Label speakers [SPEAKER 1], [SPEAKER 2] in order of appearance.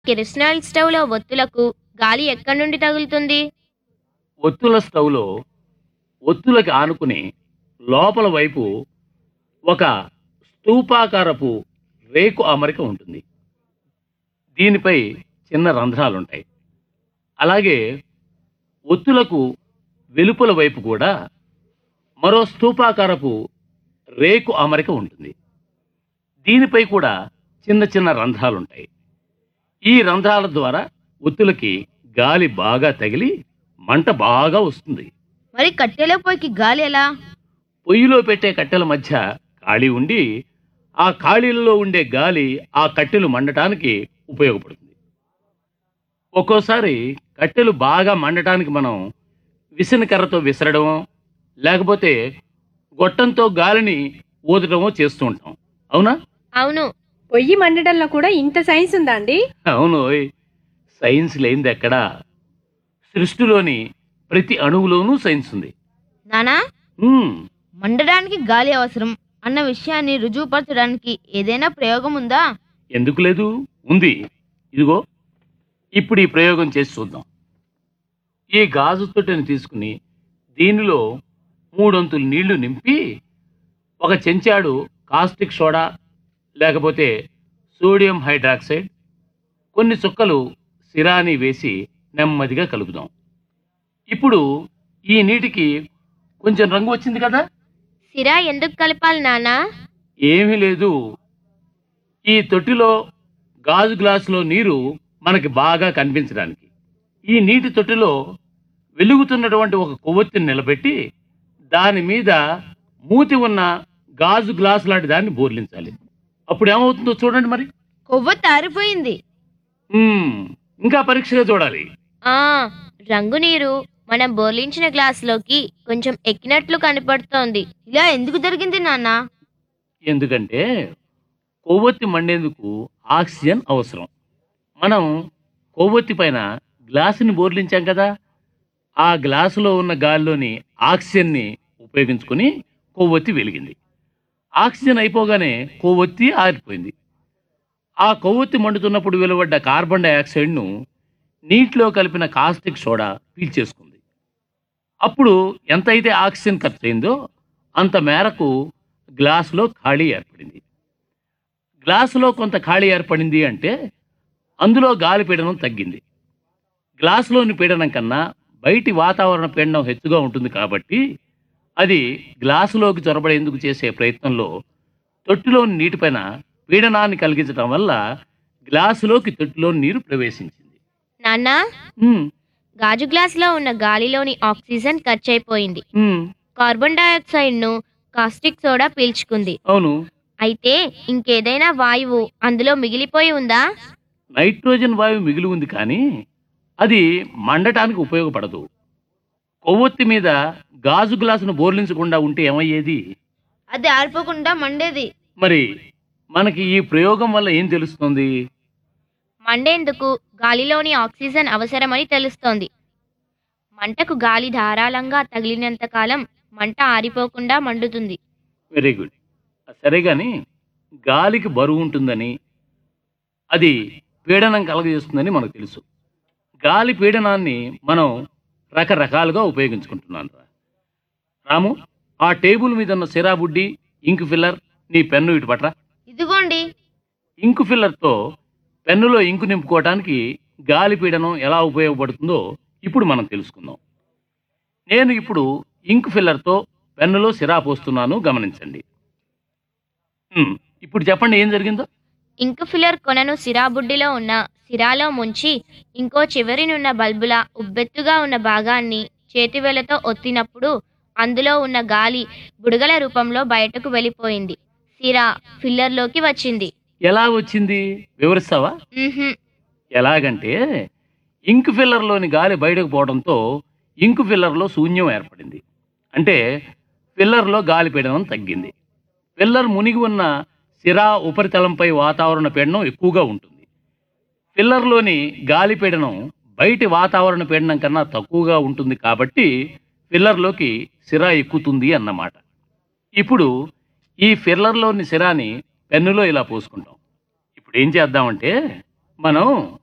[SPEAKER 1] కిరసనాయిల్ స్టవ్లో ఒత్తులకు గాలి ఎక్కడి నుండి తగులుతుంది
[SPEAKER 2] ఒత్తుల స్టవ్లో ఒత్తులకి ఆనుకుని లోపల వైపు ఒక స్తూపాకారపు రేకు అమరిక ఉంటుంది దీనిపై చిన్న రంధ్రాలు ఉంటాయి అలాగే ఒత్తులకు వెలుపల వైపు కూడా మరో స్తూపాకారపు రేకు అమరిక ఉంటుంది దీనిపై కూడా చిన్న చిన్న రంధ్రాలు ఉంటాయి ఈ రంధ్రాల ద్వారా ఒత్తులకి గాలి బాగా తగిలి మంట బాగా వస్తుంది
[SPEAKER 1] మరి కట్టెల పొయ్యికి గాలి ఎలా
[SPEAKER 2] పొయ్యిలో పెట్టే కట్టెల మధ్య ఖాళీ ఉండి ఆ ఖాళీలలో ఉండే గాలి ఆ కట్టెలు మండటానికి ఉపయోగపడుతుంది ఒక్కోసారి కట్టెలు బాగా మండటానికి మనం విసిన కర్రతో విసరడం లేకపోతే గొట్టంతో గాలిని ఊదటమో చేస్తూ ఉంటాం అవునా
[SPEAKER 1] అవును
[SPEAKER 3] పొయ్యి మండటంలో కూడా ఇంత సైన్స్ ఉందా అండి
[SPEAKER 2] అవును ఓయ్. సైన్స్ లేనిది ఎక్కడా సృష్టిలోని ప్రతి అణువులోనూ సైన్స్ ఉంది
[SPEAKER 1] నానా
[SPEAKER 2] ఉమ్,
[SPEAKER 1] మండడానికి గాలి అవసరం అన్న విషయాన్ని రుజువుపరచడానికి ఏదైనా ప్రయోగం ఉందా
[SPEAKER 2] ఎందుకు లేదు ఉంది ఇదిగో ఇప్పుడు ఈ ప్రయోగం చేసి చూద్దాం ఈ గాజు తొట్టెని తీసుకుని దీనిలో మూడొంతులు నీళ్లు నింపి ఒక చెంచాడు కాస్టిక్ సోడా లేకపోతే సోడియం హైడ్రాక్సైడ్ కొన్ని చుక్కలు సిరాని వేసి నెమ్మదిగా కలుపుదాం ఇప్పుడు ఈ నీటికి కొంచెం రంగు వచ్చింది కదా
[SPEAKER 1] సిరా ఎందుకు కలపాలి నానా
[SPEAKER 2] ఏమీ లేదు ఈ తొట్టిలో గాజు గ్లాసులో నీరు మనకి బాగా కనిపించడానికి ఈ నీటి తొట్టిలో వెలుగుతున్నటువంటి ఒక కొవ్వొత్తిని నిలబెట్టి దాని మీద మూతి ఉన్న గాజు గ్లాసు లాంటి దాన్ని బోర్లించాలి అప్పుడు ఏమవుతుందో చూడండి మరి
[SPEAKER 1] కొవ్వు తారిపోయింది
[SPEAKER 2] మ్మ్, ఇంకా పరీక్షగా చూడాలి
[SPEAKER 1] ఆ రంగు నీరు మనం బోర్లించిన గ్లాసులోకి కొంచెం ఎక్కినట్లు కనపడుతోంది ఇలా ఎందుకు జరిగింది నాన్నా
[SPEAKER 2] ఎందుకంటే కొవ్వొత్తి మండేందుకు ఆక్సిజన్ అవసరం మనం కొవ్వొత్తి పైన గ్లాసుని బోర్లించాం కదా ఆ గ్లాసులో ఉన్న గాలిలోని ఆక్సిజన్ని ఉపయోగించుకొని కొవ్వొత్తి వెలిగింది ఆక్సిజన్ అయిపోగానే కొవ్వొత్తి ఆరిపోయింది ఆ కొవ్వొత్తి మండుతున్నప్పుడు వెలువడ్డ కార్బన్ డైఆక్సైడ్ను నీటిలో కలిపిన కాస్టిక్ సోడా పీల్చేసుకుంది అప్పుడు ఎంతైతే ఆక్సిజన్ ఖర్చు అయిందో అంత మేరకు గ్లాసులో ఖాళీ ఏర్పడింది గ్లాసులో కొంత ఖాళీ ఏర్పడింది అంటే అందులో గాలి పీడనం తగ్గింది గ్లాసులోని పీడనం కన్నా బయటి వాతావరణ పీడనం హెచ్చుగా ఉంటుంది కాబట్టి అది గ్లాసులోకి చొరబడేందుకు చేసే ప్రయత్నంలో తొట్టిలోని నీటిపైన పీడనాన్ని కలిగించడం వల్ల గ్లాసులోకి తొట్టిలోని నీరు ప్రవేశించింది
[SPEAKER 1] నాన్నా
[SPEAKER 2] ఉమ్,
[SPEAKER 1] గాజు గ్లాసులో ఉన్న గాలిలోని ఆక్సిజన్ ఖర్చయిపోయింది
[SPEAKER 2] ఉమ్,
[SPEAKER 1] కార్బన్ డయాక్సైడ్ ను కాస్టిక్ సోడా పీల్చుకుంది
[SPEAKER 2] అవును
[SPEAKER 1] అయితే ఇంకేదైనా వాయువు అందులో మిగిలిపోయి ఉందా
[SPEAKER 2] నైట్రోజన్ వాయువు మిగిలి ఉంది కానీ అది మండటానికి ఉపయోగపడదు కొవ్వొత్తి మీద గాజు గ్లాసును బోర్లించకుండా ఉంటే ఏమయ్యేది
[SPEAKER 1] అది ఆరిపోకుండా మండేది
[SPEAKER 2] మరి మనకి ఈ ప్రయోగం వల్ల ఏం తెలుస్తుంది
[SPEAKER 1] మండేందుకు గాలిలోని ఆక్సిజన్ అవసరమని తెలుస్తోంది మంటకు గాలి ధారాళంగా తగిలినంత కాలం మంట ఆరిపోకుండా మండుతుంది
[SPEAKER 2] వెరీ గుడ్ సరే కానీ గాలికి బరువు ఉంటుందని అది పీడనం కలగజేస్తుందని మనకు తెలుసు గాలి పీడనాన్ని మనం రకరకాలుగా ఉపయోగించుకుంటున్నాం రా. రాము ఆ టేబుల్ మీద ఉన్న సిరా బుడ్డి ఇంక్ ఫిల్లర్ నీ పెన్ను ఇటు పట్రా
[SPEAKER 1] ఇదిగోండి
[SPEAKER 2] ఇంకు ఫిల్లర్తో పెన్నులో ఇంకు నింపుకోవటానికి గాలి పీడనం ఎలా ఉపయోగపడుతుందో ఇప్పుడు మనం తెలుసుకుందాం నేను ఇప్పుడు ఇంకు ఫిల్లర్తో పెన్నులో సిరా పోస్తున్నాను గమనించండి హ్మ్, ఇప్పుడు చెప్పండి ఏం జరిగిందో
[SPEAKER 1] ఇంక్ ఫిల్లర్ కొనను సిరాబుడ్డిలో ఉన్న సిరాలో ముంచి ఇంకో చివరినున్న బల్బుల ఉబ్బెత్తుగా ఉన్న భాగాన్ని చేతివేలతో ఒత్తినప్పుడు అందులో ఉన్న గాలి బుడగల రూపంలో బయటకు వెళ్ళిపోయింది సిరా ఫిల్లర్లోకి వచ్చింది
[SPEAKER 2] ఎలా వచ్చింది వివరిస్తావా
[SPEAKER 1] ఉహుం,
[SPEAKER 2] ఎలాగంటే ఇంక్ ఫిల్లర్లోని గాలి బయటకు పోవడంతో ఇంక్ ఫిల్లర్లో శూన్యం ఏర్పడింది అంటే ఫిల్లర్లో గాలి పీడనం తగ్గింది ఫిల్లర్ మునిగి ఉన్న సిరా ఉపరితలంపై వాతావరణ పీడనం ఎక్కువగా ఉంటుంది ఫిల్లర్లోని గాలి పీడనం బయటి వాతావరణ పీడనం కన్నా తక్కువగా ఉంటుంది కాబట్టి ఫిల్లర్లోకి సిరా ఎక్కుతుంది అన్నమాట ఇప్పుడు ఈ ఫిల్లర్లోని సిరాని పెన్నులో ఇలా పోసుకుంటాం ఇప్పుడు ఏం చేద్దామంటే మనం